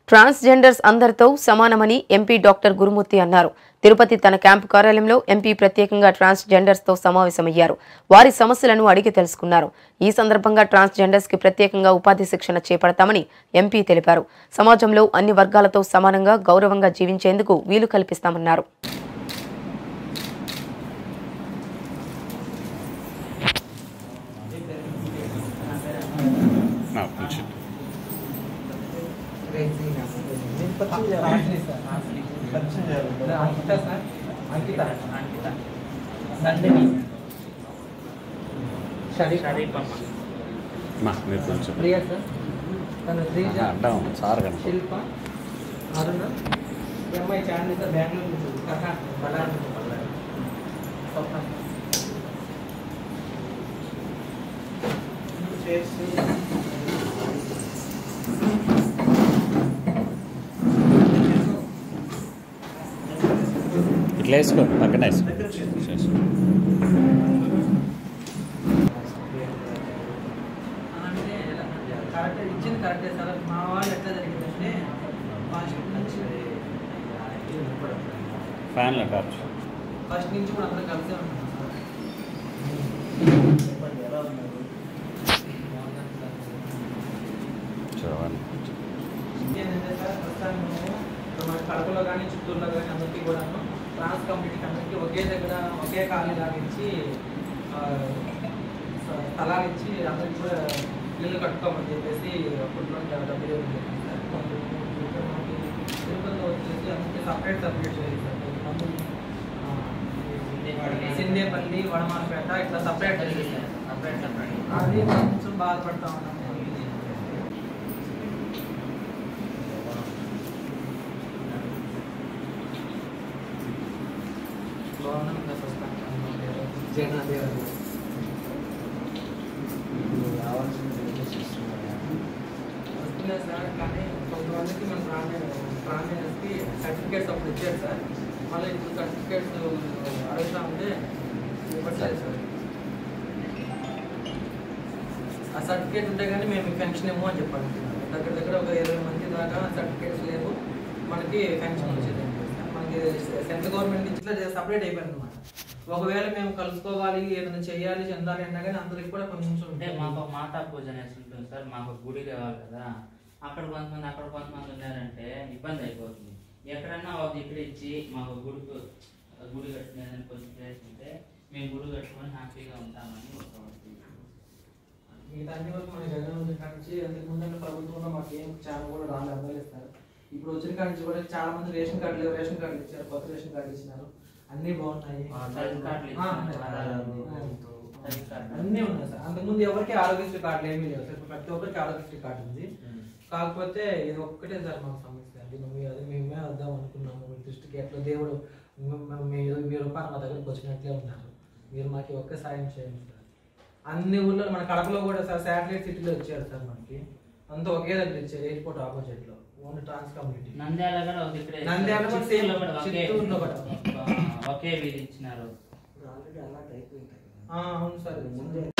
Transgenders అందరితో సమానమని MP doctor గురుమూర్తి అన్నారు తిరుపతి తన క్యాంపు కార్యాలయంలో ఎంపీ ప్రత్యేకంగా ట్రాన్స్జెండర్స్ తో సమావేశమయ్యారు వారి సమస్యలను అడిగి తెలుసుకున్నారు ఈ సందర్భంగా ట్రాన్స్జెండర్స్ కి ప్రత్యేకంగా ఉపాధి శిక్షణ చేపడతామని ఎంపీ తెలిపారు సమాజంలో అన్ని వర్గాలతో సమానంగా గౌరవంగా జీవించేందుకు వీలు కల్పిస్తామన్నారు నా కొంచెం అంకిత సార్ అంకిత నందిని షరీఫ్ మా మీరు కొంచెం ప్రియ సార్ తన శ్రీజ అడ్డం సార్ కనుక శిల్ప అరుణ ఈ అమ్మాయి చాంది సార్ బెంగళూరు నుంచి కథ బళ్ళారి నుంచి బళ్ళారి స్వప్న ఇట్లా వేసుకో పక్కన వేసుకో చేసుకో. అంటే కరెక్ట్ ఇచ్చింది కరెక్టే సార్ మా వాళ్ళు ఎట్లా జరిగిందంటే ఫస్ట్ నుంచి ఫ్యాన్లో టార్చ్ ఫస్ట్ నుంచి కూడా అందరం కలిసే ఉన్నాం సార్ చూడండి ఏంటంటే సార్ ప్రస్తుతానికి మేము మన కడపలో కానీ చిత్తూరులో కానీ అందరికీ కూడా ట్రాన్స్ కమ్యూనిటీకి అందరికీ ఒకే దగ్గర ఒకే ఖాళీ లాగించి ఆ, స- స్థలాలు ఇచ్చి అందరికీ కూడా ఇల్లు కట్టుకోమని చెప్పేసి అప్పట్లో డబ్బులు ఇవ్వడం జరిగింది సార్ కొంచెం ఇప్పుడు మనకి తిరుపతిలో వచ్చేసి అందరికీ సపరేట్ సపరేట్ చేయాలి సార్ కొంతమంది ఆ, సిందేపల్లి వడమాలపేట ఇట్లా సపరేట్ చేయాలి సార్ సపరేట్ సపరేట్ అది కొంచెం బాధపడతా ఉన్నాం బాగున్నాం సార్ ప్రస్తుతానికి. జగన్నాథ్ వస్తున్నాయి సార్ కానీ కొంతమందికి మన ప్రాణ్య ప్రాణ్యానికి సర్టిఫికేట్స్ అప్పుడు ఇచ్చారు సార్ మళ్ళీ ఇప్పుడు సర్టిఫికేట్స్ అడుగుతా ఉంటే ఇవ్వట్లేదు సార్ ఆ సర్టిఫికేట్ ఉంటే కానీ మేము పెన్షన్ ఇవ్వము అని చెప్పాలి దగ్గర దగ్గర ఒక ఇరవై మంది దాకా సర్టిఫికేట్స్ లేవు మనకి పెన్షన్ వచ్చేది మనకి సెంట్రల్ గవర్నమెంట్ నుంచి ఇట్లా సపరేట్ అయిపోయింది అనమాట ఒకవేళ మేము కలుసుకోవాలి ఏదైనా చేయాలి చెందాలి అన్నా కానీ అందరికి కూడా కొంచెం అంటే మాకు ఒక మాతా పూజ అనేసి ఉంటుంది సార్ మాకు ఒక గుడి కావాలి కదా అక్కడ కొంతమంది అక్కడ కొంతమంది ఉన్నారంటే ఇబ్బంది అయిపోతుంది ఎక్కడన్నా ఒక ఇక్కడ ఇచ్చి మాకు గుడికి గుడి కట్టుకునేదని కొంచెం ప్లేస్ ఉంటే మేము గుడి కట్టుకొని హ్యాపీగా ఉంటామని ఒక మిగతా అన్ని వరకు మన జగన్ కానించి అంతకు ముందు ప్రభుత్వంలో మాకు ఏం చాలా కూడా రాళ్ళు అందలేస్తారు ఇప్పుడు వచ్చిన కానించి కూడా చాలా మంది రేషన్ కార్డులు లేవు, రేషన్ కార్డులు ఇచ్చారు కొత్త రేషన్ కార్డులు ఇచ్చినారు అన్ని బాగున్నాయి రైతు కార్డులు ఆ, ఇచ్చినారు, ఉన్నాయి. ఆధార్ ఉంది. ఆ, రైతు కార్డులు. అన్నీ ఉన్నాయి సార్ అంతకుముందు ఎవరికి ఆరోగ్యశ్రీ కార్డులు ఏమీ లేవు సార్ ఇప్పుడు ప్రతి ఒక్కరికి ఆరోగ్యశ్రీ కార్డు ఉంది కాకపోతే ఇది ఒక్కటే సార్ మాకు సమస్య అది మేము అది మేమే వద్దాం అనుకున్నాము మీ దృష్టికి ఎట్లా దేవుడు మ- మ- మీరు మీరు రూపాయలు మా దగ్గరికి వచ్చినట్లే ఉన్నారు మీరు మాకు ఈ ఒక్క సాయం చేయండి సార్ అన్ని ఊళ్ళో మన కడపలో కూడా సార్ శాటిలైట్ సిటీలో ఇచ్చారు సార్ మనకి అంతా ఒకే దగ్గర ఇచ్చారు ఎయిర్పోర్ట్ ఆపోజిట్ లో ఓన్లీ ట్రాన్స్ కమ్యూనిటీ నంద్యాల కూడా ఒక ఇక్కడే నంద్యాల కూడా చిత్తూరులో same. కూడా ఒకే చిత్తూరులో కూడా. ఒకే వీధి ఇచ్చినారు అవును సార్